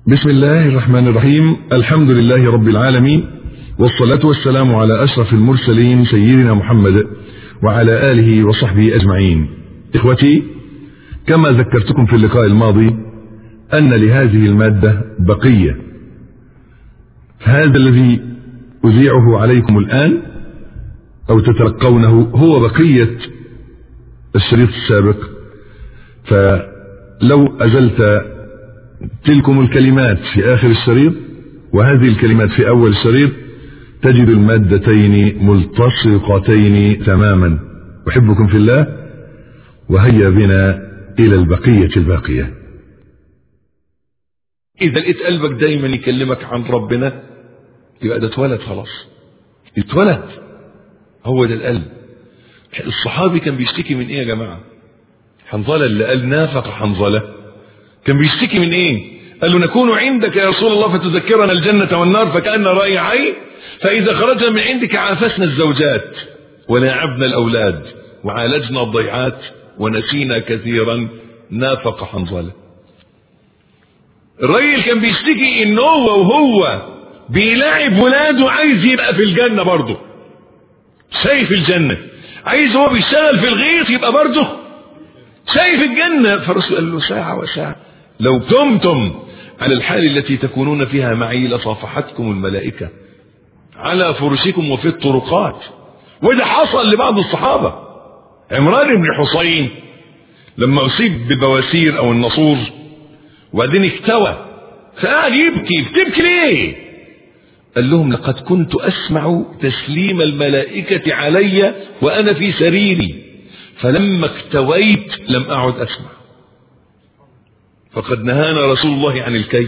بسم الله الرحمن الرحيم الحمد لله رب العالمين والصلاة والسلام على أشرف المرسلين سيدنا محمد وعلى آله وصحبه أجمعين إخوتي كما ذكرتكم في اللقاء الماضي أن لهذه المادة بقية هذا الذي أذيعه عليكم الآن أو تتلقونه هو بقية الشريط السابق فلو أزلت تلكم الكلمات في آخر الشريط وهذه الكلمات في أول الشريط تجد المادتين ملتصقتين تماما أحبكم في الله وهيا بنا إلى البقية الباقية إذا لقيت قلبك دايما يكلمك عن ربنا يبقى ده اتولد خلاص اتولد هو ده القلب الصحابي كان بيشتكي من ايه يا جماعة حنظلة اللي قال نافق حنظلة كان بيشتكي من ايه قال له نكون عندك يا رسول الله فتذكرنا الجنة والنار فكأن رأي عين فإذا خرجنا من عندك عافسنا الزوجات ولاعبنا الأولاد وعالجنا الضيعات ونسينا كثيرا نافق حنظلة الراجل كان بيشتكي ان هو وهو بيلاعب ولاده عايز يبقى في الجنة برضه شايف الجنة عايز هو بيشتغل في الغيط يبقى برضه شايف الجنة فالرسول قال له ساعة وساعة لو تمتم على الحال التي تكونون فيها معي لصافحتكم الملائكة على فرشكم وفي الطرقات وده حصل لبعض الصحابة عمران بن حصين لما أصيب ببواسير أو النصور وبعدين اكتوى فقعد يبكي بتبكي ليه قال لهم لقد كنت أسمع تسليم الملائكة علي وأنا في سريري فلما اكتويت لم أعد أسمع فقد نهانا رسول الله عن الكي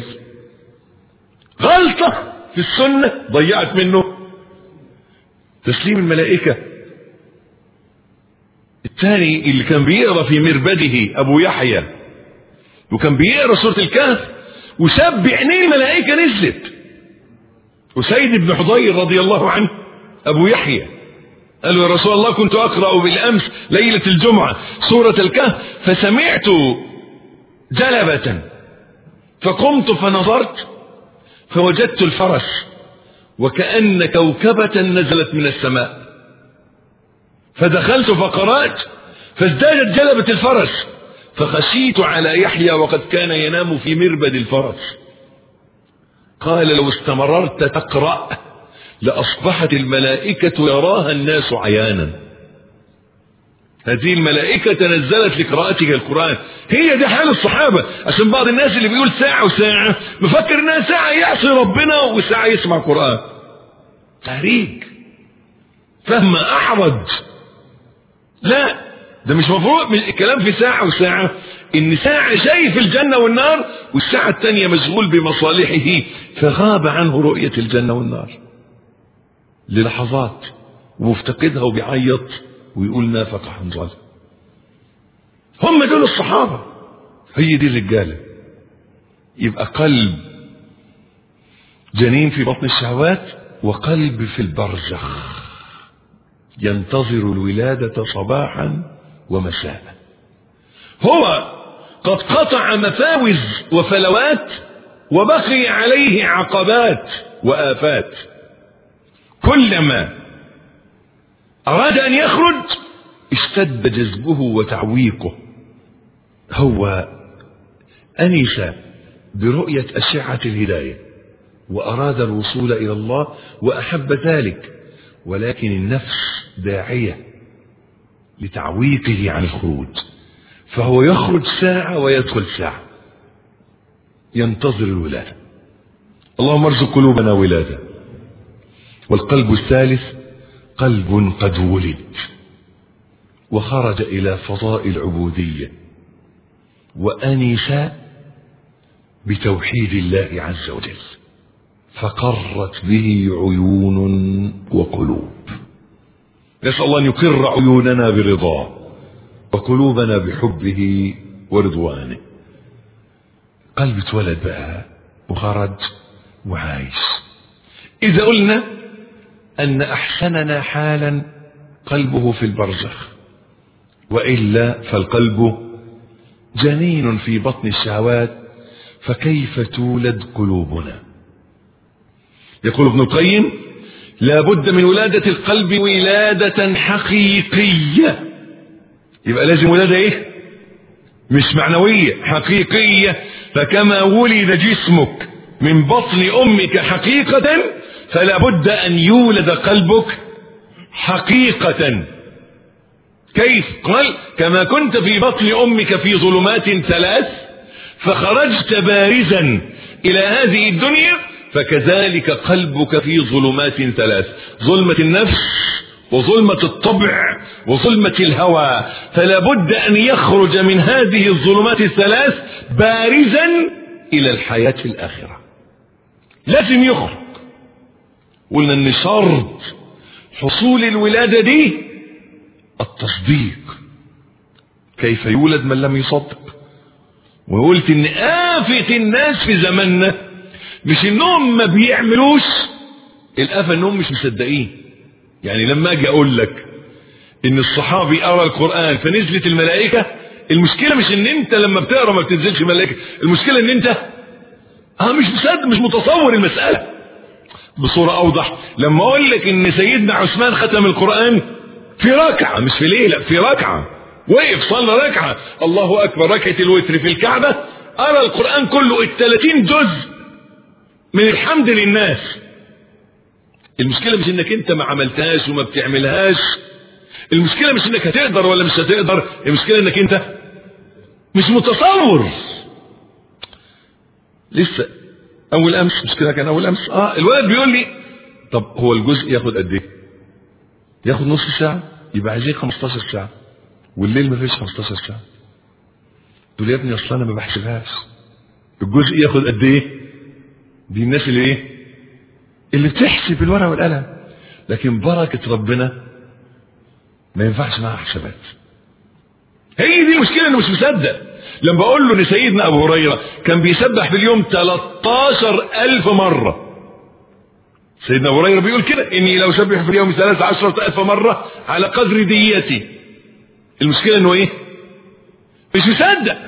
غلطة في السنة ضيعت منه تسليم الملائكة الثاني اللي كان بيقرا في مربده أبو يحيى وكان بيقرا سورة الكهف وساب بعينيه الملائكة نزلت وسيد بن حضير رضي الله عنه أبو يحيى قال له يا رسول الله كنت أقرأ بالأمس ليلة الجمعة سورة الكهف فسمعت جلبة فقمت فنظرت فوجدت الفرس وكأن كوكبة نزلت من السماء فدخلت فقرأت فازدادت جلبة الفرس فخشيت على يحيى وقد كان ينام في مربد الفرس قال لو استمررت تقرأ لأصبحت الملائكة يراها الناس عيانا هذه الملائكة تنزلت لقراءتك القرآن هي دي حال الصحابة عشان بعض الناس اللي بيقول ساعة وساعة مفكر انها ساعة يعصي ربنا وساعة يسمع قرآن تهريج فهم أحرج لا ده مش مفروض الكلام في ساعة وساعة ان ساعة شايف الجنة والنار والساعة الثانية مشغول بمصالحه فغاب عنه رؤية الجنة والنار للحظات ومفتقدها وبيعيط ويقول نافق حنظلة هم دول الصحابة هي دي الرجالة يبقى قلب جنين في بطن الشهوات وقلب في البرزخ ينتظر الولادة صباحا ومساء هو قد قطع مفاوز وفلوات وبقي عليه عقبات وآفات كلما أراد أن يخرج اشتد جذبه وتعويقه هو أنس برؤية أشعة الهداية وأراد الوصول إلى الله وأحب ذلك ولكن النفس داعية لتعويقه عن الخروج فهو يخرج ساعة ويدخل ساعة ينتظر الولادة اللهم ارزق قلوبنا ولادة والقلب الثالث قلب قد ولد وخرج إلى فضاء العبودية وأنس بتوحيد الله عز وجل فقرت به عيون وقلوب نسأل الله أن يقر عيوننا برضاه وقلوبنا بحبه ورضوانه قلب اتولد بقى وخرج وعايش إذا قلنا أن أحسننا حالا قلبه في البرزخ وإلا فالقلب جنين في بطن الشهوات فكيف تولد قلوبنا يقول ابن القيم لا بد من ولادة القلب ولادة حقيقية يبقى لازم ولادة ايه مش معنوية حقيقية فكما ولد جسمك من بطن امك حقيقة فلا بد ان يولد قلبك حقيقة كيف قال كما كنت في بطن امك في ظلمات ثلاث فخرجت بارزا الى هذه الدنيا فكذلك قلبك في ظلمات ثلاث ظلمة النفس وظلمة الطبع وظلمة الهوى فلا بد ان يخرج من هذه الظلمات الثلاث بارزا الى الحياة الاخرة لازم يخرج قلنا ان شرط حصول الولادة دي التصديق كيف يولد من لم يصدق وقلت ان آفة الناس في زماننا مش انهم ما بيعملوش الآفة انهم مش مصدقين يعني لما اجي اقول لك ان الصحابي قرا القرآن فنزلت الملائكة المشكلة مش ان انت لما بتقرا ما بتنزلش ملائكة المشكلة ان انت اه مش مصدق مش متصور المسألة بصورة اوضح لما اقول لك ان سيدنا عثمان ختم القرآن في ركعة مش في ليلة في ركعة وقف صلى ركعة الله اكبر ركعة الوتر في الكعبة قرا القرآن كله الثلاثين جزء من الحمد للناس المشكلة مش انك انت ما عملتهاش وما بتعملهاش المشكلة مش انك هتقدر ولا مش هتقدر المشكلة انك انت مش متصور لسه اول امس مش كده كان اول امس اه الولد بيقول لي طب هو الجزء ياخد قد ايه ياخد نص ساعة يبقى عايزين 15 ساعة والليل ما فيش 15 ساعة تقول يا ابني اصل انا ما بحسبهاش الجزء ياخد قد ايه دي الناس اللي ايه اللي بتحسب الورقه والقلم لكن بركه ربنا ما ينفعش معاها حسابات هي دي المشكله انه مش مصدق لما بقول له ان سيدنا ابو هريره كان بيسبح في اليوم 13000 مره سيدنا ابو هريره بيقول كده اني لو سبح في اليوم 13000 مره على قدر ديتي المشكله انه ايه مش مصدق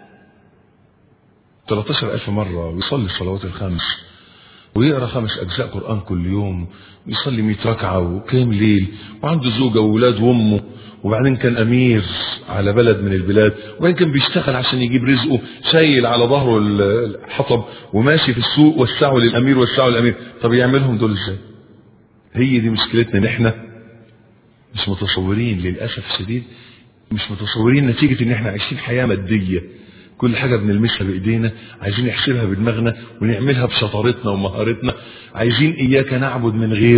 13000 مرة ويصلي الصلوات الخمس ويقرا خمس اجزاء قران كل يوم ويصلي 100 ركعه وقيام ليل وعنده زوجه واولاد وامه وبعدين كان امير على بلد من البلاد وبعدين كان بيشتغل عشان يجيب رزقه شايل على ظهره الحطب وماشي في السوق وسعه للامير وسعه للامير طب يعملهم دول ازاي هي دي مشكلتنا ان احنا مش متصورين للاسف الشديد مش متصورين نتيجه ان احنا عايشين حياه ماديه كل حاجة بنلمسها بإيدينا عايزين نحسبها بدماغنا ونعملها بشطارتنا ومهارتنا عايزين إياك نعبد من غير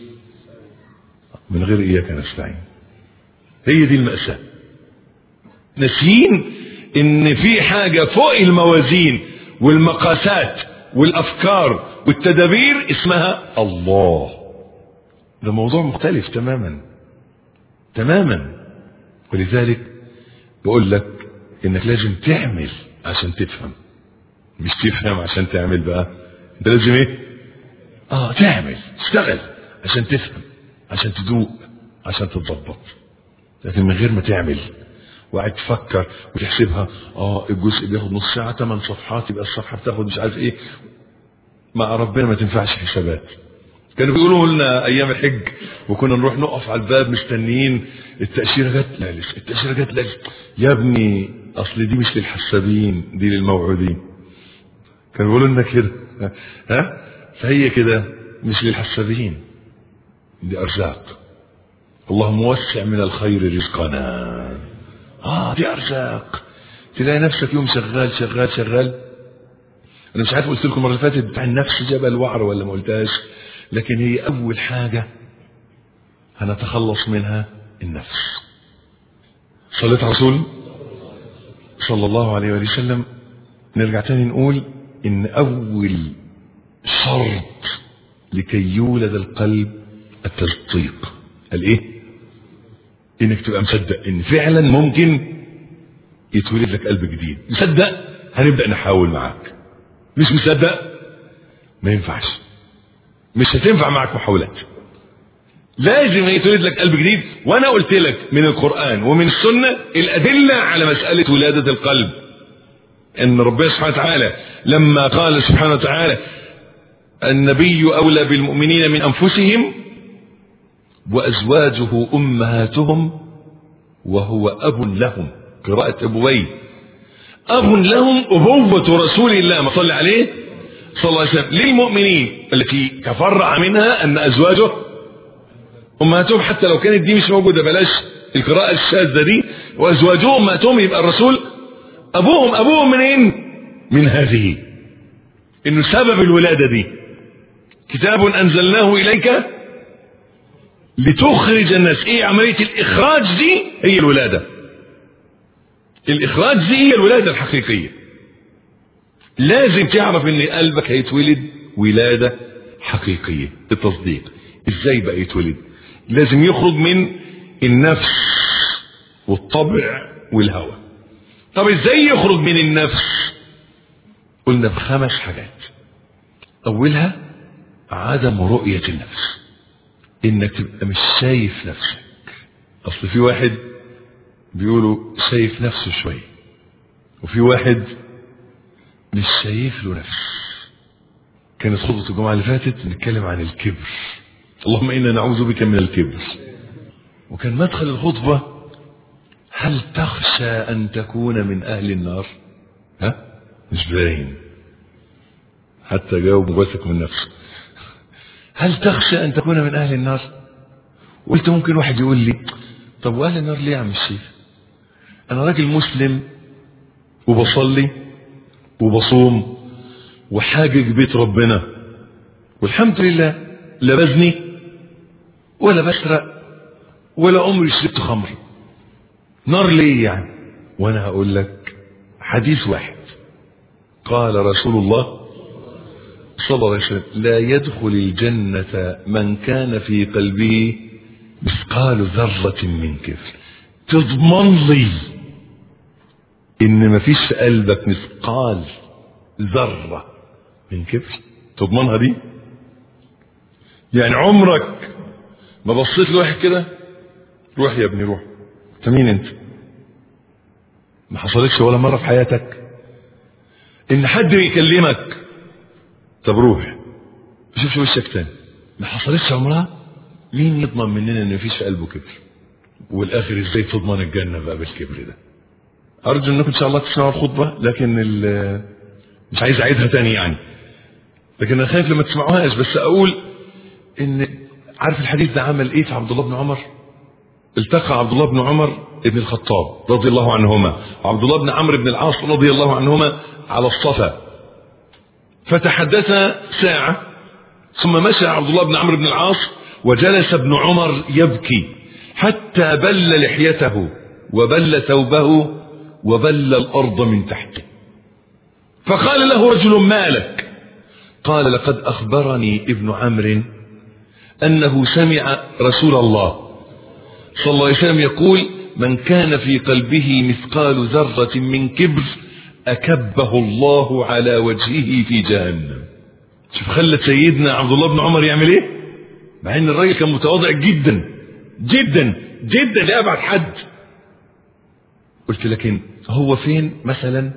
من غير إياك نستعين هي دي المأساة ناسيين إن في حاجة فوق الموازين والمقاسات والأفكار والتدابير اسمها الله ده موضوع مختلف تماما تماما ولذلك بقول لك انك لازم تعمل عشان تفهم مش تفهم عشان تعمل بقى انت لازم ايه اه تعمل تشتغل عشان تفهم عشان تدوق عشان تتظبط لكن من غير ما تعمل وقاعد تفكر وتحسبها اه الجزء بياخد نص ساعه ثمان صفحات يبقى الصفحه بتاخد مش عارف ايه مع ربنا ما تنفعش حسابات كانوا بيقولوا لنا ايام الحج وكنا نروح نقف على الباب مستنيين التاشيره جت لا لسه التاشيره جت لا لسه يا ابني اصل دي مش للحسابين دي للموعودين كانوا بيقولوا لنا كده ها فهي كده مش للحسابين دي ارزاق اللهم وسع من الخير رزقنا اه دي ارزاق تلاقي نفسك يوم شغال شغال شغال انا مش عارف قلت لكم المره اللي فاتت بتاع النفس جبل وعر ولا ما قلتهاش لكن هي اول حاجه هنتخلص منها النفس صليت على رسول صلى الله عليه وآله وسلم نرجع تاني نقول ان اول شرط لكي يولد القلب التصديق الايه انك تبقى مصدق ان فعلا ممكن يتولد لك قلب جديد مصدق هنبدا نحاول معاك مش مصدق ما ينفعش مش هتنفع معك محاولات لازم يتولد لك قلب جديد وانا قلت لك من القرآن ومن السنة الادلة على مسألة ولادة القلب ان ربنا سبحانه وتعالى لما قال سبحانه وتعالى النبي اولى بالمؤمنين من انفسهم وازواجه امهاتهم وهو اب لهم قراءة ابوين اب لهم ابوة رسول الله ما صلى عليه صلى الله عليه وسلم للمؤمنين التي تفرع منها ان ازواجه امهاتهم حتى لو كانت دي مش موجوده بلاش القراءة الشاذة دي وازواجهم امهاتهم يبقى الرسول ابوهم ابوهم منين من هذه انه سبب الولادة دي كتاب انزلناه اليك لتخرج الناس ايه عملية الاخراج دي هي الولادة الاخراج دي هي الولادة الحقيقية لازم تعرف ان قلبك هيتولد ولادة حقيقية التصديق ازاي بقى يتولد لازم يخرج من النفس والطبع والهوى طب ازاي يخرج من النفس قلنا بخمس حاجات اولها عدم رؤية النفس انك تبقى مش شايف نفسك اصل في واحد بيقولوا شايف نفسه شوية وفي واحد مش شايف له نفس كانت خطبة الجمعة اللي فاتت نتكلم عن الكبر اللهم انا نعوذ بك من الكبر وكان مدخل الخطبة هل تخشى ان تكون من اهل النار ها مش باين حتى جاوب واثق من نفسه هل تخشى ان تكون من اهل النار قلت ممكن واحد يقول لي طب واهل النار ليه يا عم الشيخ انا راجل مسلم وبصلي وبصوم وحاجج بيت ربنا والحمد لله لا بزني ولا بسرق ولا عمري شربت خمر نار ليه يعني وانا هقول لك حديث واحد قال رسول الله صلى الله عليه وسلم لا يدخل الجنة من كان في قلبه مثقال ذرة من كبر تضمن لي ان مفيش في قلبك مثقال ذرة من كبر تضمنها دي يعني عمرك ما بصيت لواحد كده روح يا ابني روح انت مين انت ما حصلتش ولا مرة في حياتك ان حد يكلمك طب روح ما شوفش وشك تاني ما حصلتش عمرها مين يضمن مننا ان مفيش في قلبه كبر والاخر ازاي تضمن الجنة بقى بالكبر ده ارجو انكم ان شاء الله تسمعوا الخطبة لكن مش عايز اعيدها تاني يعني لكن انا خايف لما تسمعوهاش بس اقول ان عارف الحديث ده عمل ايه في عبد الله بن عمر التقى عبد الله بن عمر ابن الخطاب رضي الله عنهما وعبد الله بن عمرو بن العاص رضي الله عنهما على الصفا فتحدثا ساعة ثم مشى عبد الله بن عمرو بن العاص وجلس ابن عمر يبكي حتى بل لحيته وبل ثوبه وبل الأرض من تحته فقال له رجل ما لك قال لقد أخبرني ابن عمرو أنه سمع رسول الله صلى الله عليه وسلم يقول من كان في قلبه مثقال ذرة من كبر أكبه الله على وجهه في جهنم شوف خلت سيدنا عبد الله بن عمر يعمل ايه مع ان الراجل كان متواضع جدا جدا جدا لأبعد حد قلت لكن هو فين مثلا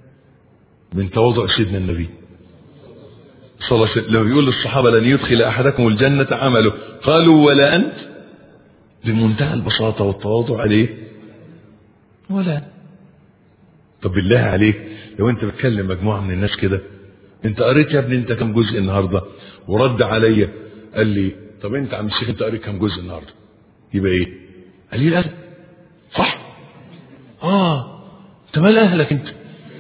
من تواضع سيدنا النبي صلى الله عليه وسلم لما بيقول للصحابة لن يدخل أحدكم الجنة عمله قالوا ولا أنت بمنتهى البساطة والتواضع عليه ولا أنت طب بالله عليك لو انت بتكلم مجموعة من الناس كده انت قريت يا ابني انت كم جزء النهاردة ورد عليا قال لي طب انت عم الشيخ انت قريت كم جزء النهاردة يبقى ايه قال لي الادب صح اه انت مال اهلك انت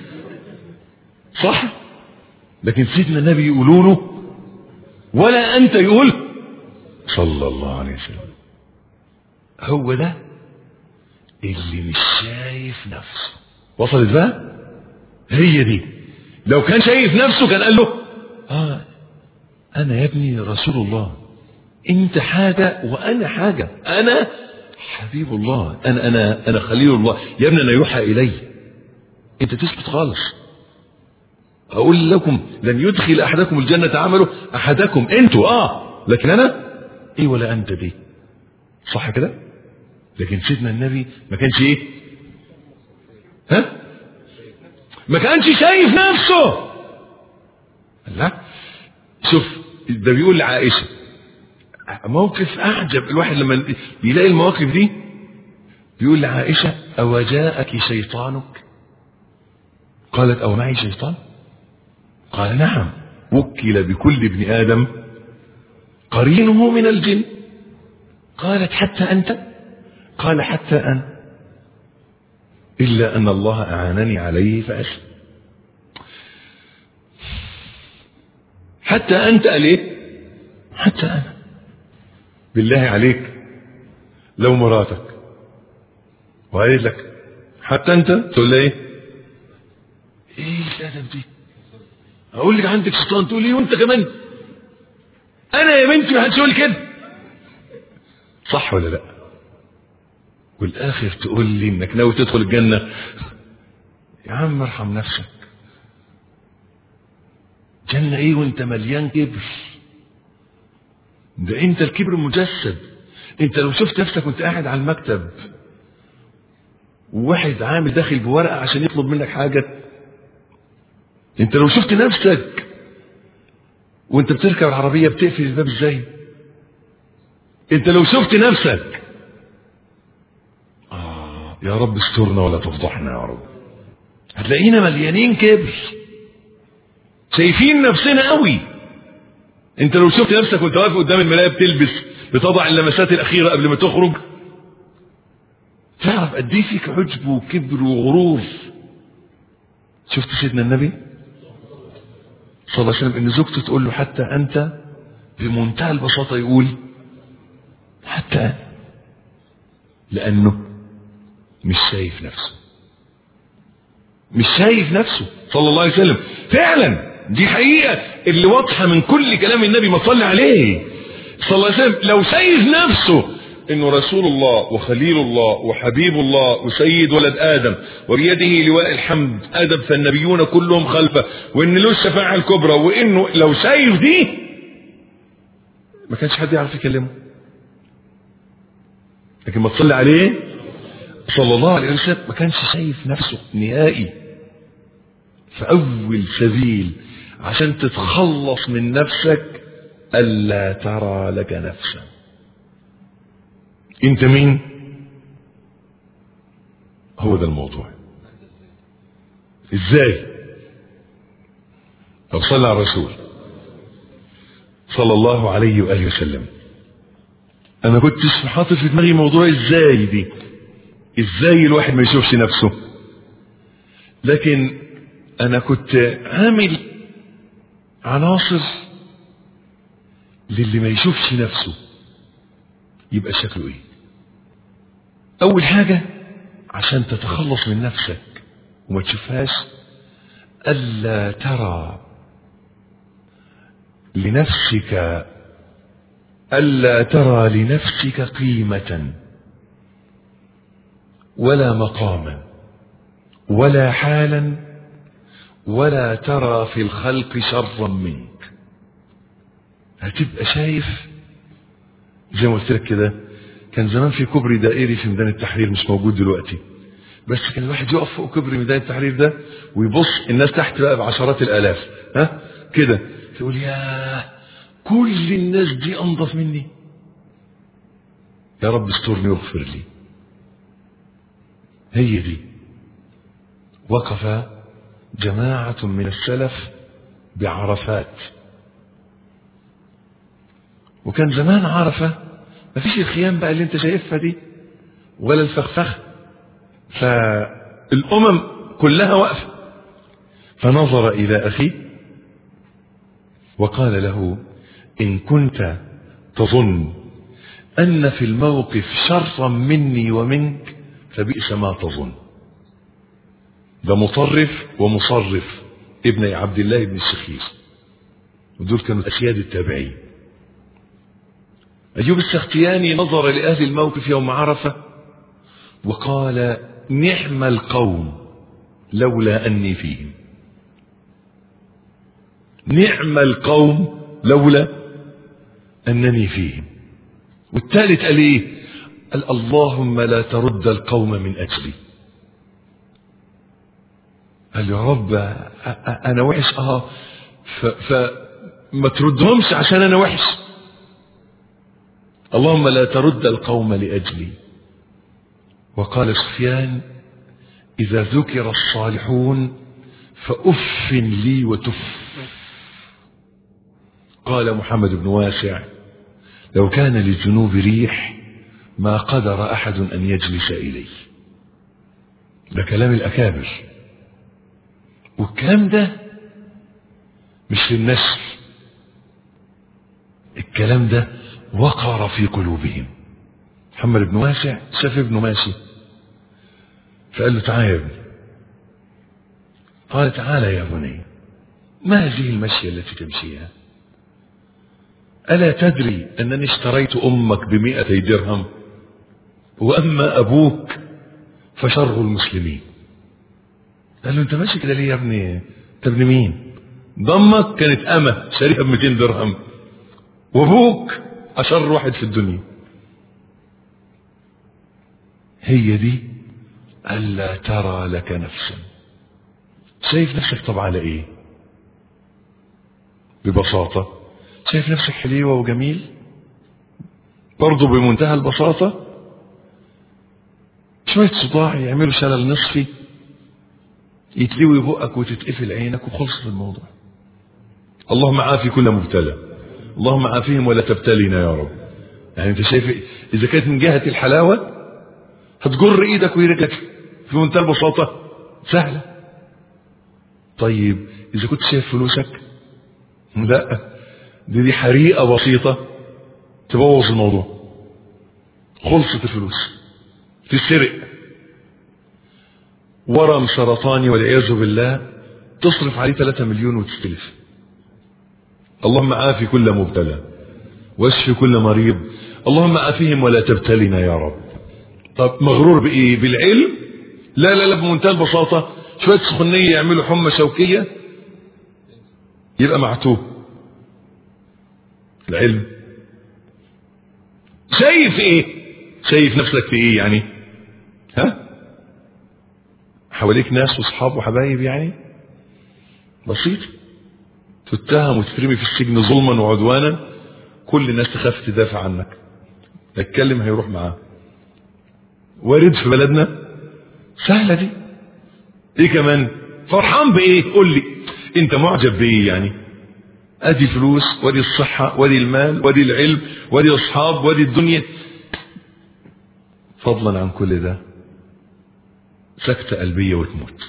صح لكن سيدنا النبي يقولوا له ولا انت يقول صلى الله عليه وسلم هو ده اللي مش شايف نفسه وصلت بقى هي دي لو كان شايف نفسه كان قال له اه انا يا ابني رسول الله انت حاجة وانا حاجة انا حبيب الله انا انا انا خليل الله يا ابني انا يوحى الي انت تثبت خالص اقول لكم لن يدخل احدكم الجنة عمله احدكم انتوا اه لكن انا ايه ولا انت دي صح كده لكن سيدنا النبي ما كانش ايه ها ما كانش شايف نفسه لا شوف ده بيقول لعائشة موقف أعجب الواحد لما بيلاقي المواقف دي بيقول لعائشة أو جاءك شيطانك قالت أو معي شيطان قال نعم وكل بكل ابن آدم قرينه من الجن قالت حتى أنت قال حتى أنا إلا أن الله أعانني عليه فأسلم حتى أنت قال إيه حتى أنا بالله عليك لو مراتك وقالت لك حتى أنت تقول لها إيه إيه الأدب دي أقول لك عندك شيطان تقول لي وأنت كمان أنا يا بنتي ما حدش يقول كده صح ولا لا والاخر تقول لي انك ناوي تدخل الجنه يا عم ارحم نفسك جنه ايه وانت مليان كبر ده انت الكبر مجسد انت لو شفت نفسك وانت قاعد على المكتب وواحد عامل داخل بورقه عشان يطلب منك حاجه انت لو شفت نفسك وانت بتركب العربيه بتقفل الباب ازاي انت لو شفت نفسك آه يا رب استرنا ولا تفضحنا يا رب هتلاقينا مليانين كبر شايفين نفسنا قوي انت لو شفت نفسك وانت واقف قدام المرايه بتلبس بتضع اللمسات الاخيره قبل ما تخرج تعرف قد ايه فيك عجب وكبر وغرور شفت سيدنا النبي صلى الله عليه وسلم ان زوجته تقول له حتى انت بمنتهى البساطه يقول حتى أنا لأنه مش شايف نفسه مش شايف نفسه صلى الله عليه وسلم فعلا دي حقيقة اللي واضحة من كل كلام النبي ما صلى عليه صلى الله عليه وسلم لو شايف نفسه انه رسول الله وخليل الله وحبيب الله وسيد ولد ادم وبيده لواء الحمد ادب فالنبيون كلهم خلفه وان له الشفاعه الكبرى وانه لو شايف دي ما كانش حد يعرف يكلمه لكن ما تصلي عليه صلى الله عليه وسلم ما كانش شايف نفسه نهائي فأول سبيل عشان تتخلص من نفسك ألا ترى لك نفسا أنت مين؟ هو ده الموضوع ازاي؟ لو صلى على الرسول صلى الله عليه وآله وسلم انا كنت حاطط في دماغي موضوع ازاي دي ازاي الواحد ما يشوفش نفسه لكن انا كنت عامل عناصر للي ما يشوفش نفسه يبقى شكله ايه اول حاجة عشان تتخلص من نفسك وما تشوفهاش الا ترى لنفسك ألا ترى لنفسك قيمة ولا مقاما ولا حالا ولا ترى في الخلق شرا منك هتبقى شايف زي ما قلت لك كده كان زمان في كوبري دائري في ميدان التحرير مش موجود دلوقتي بس كان الواحد يقف فوق كوبري ميدان التحرير ده ويبص الناس تحت بقى بعشرات الالاف ها كده تقول ياه كل الناس دي انظف مني يا رب استرني واغفر لي هي دي وقف جماعة من السلف بعرفات وكان زمان عرفة مفيش الخيام بقى اللي انت شايفها دي ولا الفخفخة فالأمم كلها واقفة فنظر إلى أخيه وقال له إن كنت تظن أن في الموقف شرا مني ومنك فبئس ما تظن ده مطرف ومصرف ابن عبد الله بن الشخير ودول كانوا أسياد التابعين أيوب السختياني نظر لأهل الموقف يوم عرفة وقال نعم القوم لولا أني فيهم نعم القوم لولا أنني فيهم والثالث قال إيه قال اللهم لا ترد القوم من أجلي قال له يا رب انا وحش اه فما تردهمش عشان انا وحش اللهم لا ترد القوم لاجلي وقال سفيان اذا ذكر الصالحون فاف لي وتف قال محمد بن واسع لو كان للذنوب ريح ما قدر احد ان يجلس اليه ده كلام الاكابر والكلام ده مش للنسل الكلام ده وقر في قلوبهم محمد بن واسع شاف ابنه ماشي فقال له تعالى يا ابني قال تعالى يا بني ما هذه المشية التي تمشيها ألا تدري أنني اشتريت أمك بمئتي درهم وأما أبوك فشر المسلمين قال له أنت ماشي كده ليه يا ابني أنت ابن مين ضمك كانت أمة شاريها ب 200 درهم وأبوك أشر واحد في الدنيا هي دي ألا ترى لك نفسا شايف نفسك طب على إيه ببساطة شايف نفسك حليوة وجميل برضه بمنتهى البساطة شوية صداع يعملوا شلل نصفي يتلوي بقك وتتقفل عينك وخلص الموضوع اللهم عافي كل مبتلى اللهم عافيهم ولا تبتلينا يا رب يعني انت شايف اذا كانت من جهة الحلاوة هتجر ايدك ورجلك في منتهى البساطة سهلة طيب اذا كنت شايف فلوسك لا دي دي حريقة بسيطة تبوظ الموضوع خلصت الفلوس تسرق ورم سرطاني والعياذ بالله تصرف عليه 3 مليون وتستلف اللهم عافي كل مبتلى واشف كل مريض اللهم عافيهم ولا تبتلنا يا رب طب مغرور بايه بالعلم لا لا لا بمنتهى البساطه شويه سخونيه يعملوا حمى شوكيه يبقى معتوه العلم شايف ايه شايف نفسك في ايه يعني ها حواليك ناس واصحاب وحبايب يعني بسيط تتهم وتترمي في السجن ظلما وعدوانا كل الناس تخاف تدافع عنك تتكلم هيروح معاه وارد في بلدنا سهلة دي ايه كمان فرحان بايه قول لي انت معجب بايه يعني ادي فلوس وادي الصحة وادي المال وادي العلم وادي اصحاب وادي الدنيا فضلا عن كل ده سكتة قلبية وتموت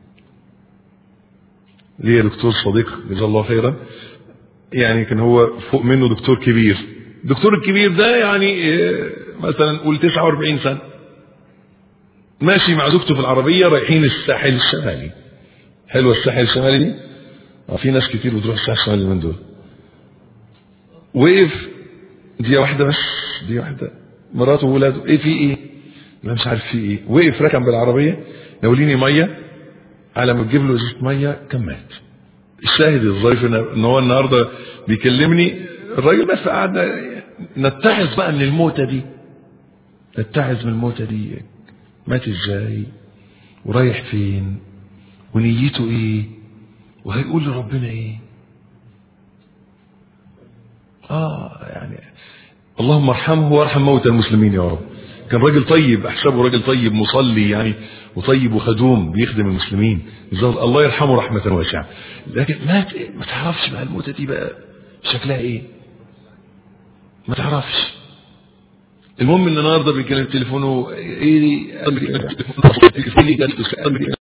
ليا دكتور صديق جزاه الله خيرا يعني كان هو فوق منه دكتور كبير الدكتور الكبير ده يعني مثلا قول 49 سنة ماشي مع زوجته في العربية رايحين الساحل الشمالي حلوة الساحل الشمالي دي في ناس كتير بتروح الساحل الشمالي من دول وقف دي واحدة بس دي واحدة مراته وولاده ايه في ايه لا مش عارف في ايه وقف ركب بالعربية ناوليني مية على ما تجيب له ازازة مية كان مات الشاهد الظريف ان هو النهارده بيكلمني الراجل بس قعد نتعظ بقى من الموتة دي نتعظ من الموتة دي مات ازاي ورايح فين ونيته ايه وهيقول لربنا ايه اه يعني اللهم ارحمه وارحم موتى المسلمين يا رب كان راجل طيب احسبه راجل طيب مصلي يعني وطيب وخدوم بيخدم المسلمين الله يرحمه رحمة واسعة لكن ما ما تعرفش بقى الموتة دي بقى شكلها ايه ما تعرفش المهم ان النهارده بيتكلم تليفونه ايه